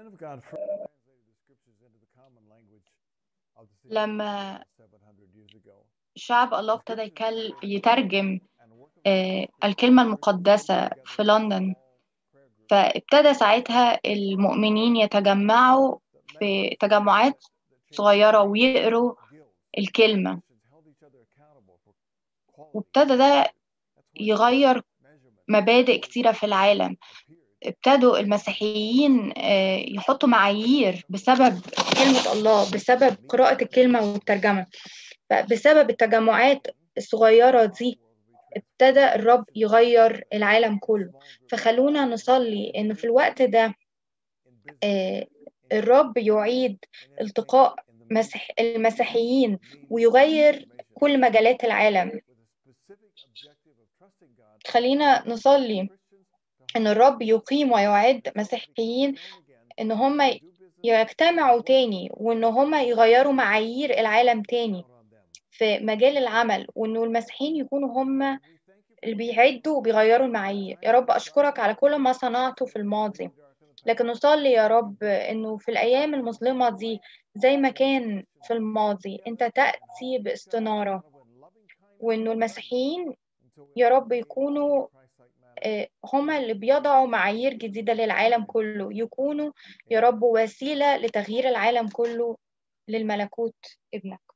men of God first translated the scriptures into the common language of the city لما 700 years ago. شعب الله ابتدى يكل- يترجم آه، الكلمة المقدسة في لندن فابتدى ساعتها المؤمنين يتجمعوا في تجمعات صغيرة ويقروا الكلمة وابتدى ده يغير مبادئ كتيرة في العالم ابتدوا المسيحيين آه، يحطوا معايير بسبب كلمة الله بسبب قراءة الكلمة والترجمة فبسبب التجمعات الصغيرة دي ابتدى الرب يغير العالم كله فخلونا نصلي إنه في الوقت ده آه، الرب يعيد التقاء مسيح المسيحيين ويغير كل مجالات العالم خلينا نصلي إن الرب يقيم ويعد مسيحيين إن هم يجتمعوا تاني وإن هم يغيروا معايير العالم تاني في مجال العمل وإنه المسيحيين يكونوا هم اللي بيعدوا وبيغيروا المعايير يا رب أشكرك على كل ما صنعته في الماضي لكن نصلي يا رب إنه في الأيام المظلمة دي زي ما كان في الماضي أنت تأتي باستنارة وإنه المسيحيين يا رب يكونوا آه، هما اللي بيضعوا معايير جديدة للعالم كله يكونوا يا رب وسيلة لتغيير العالم كله للملكوت ابنك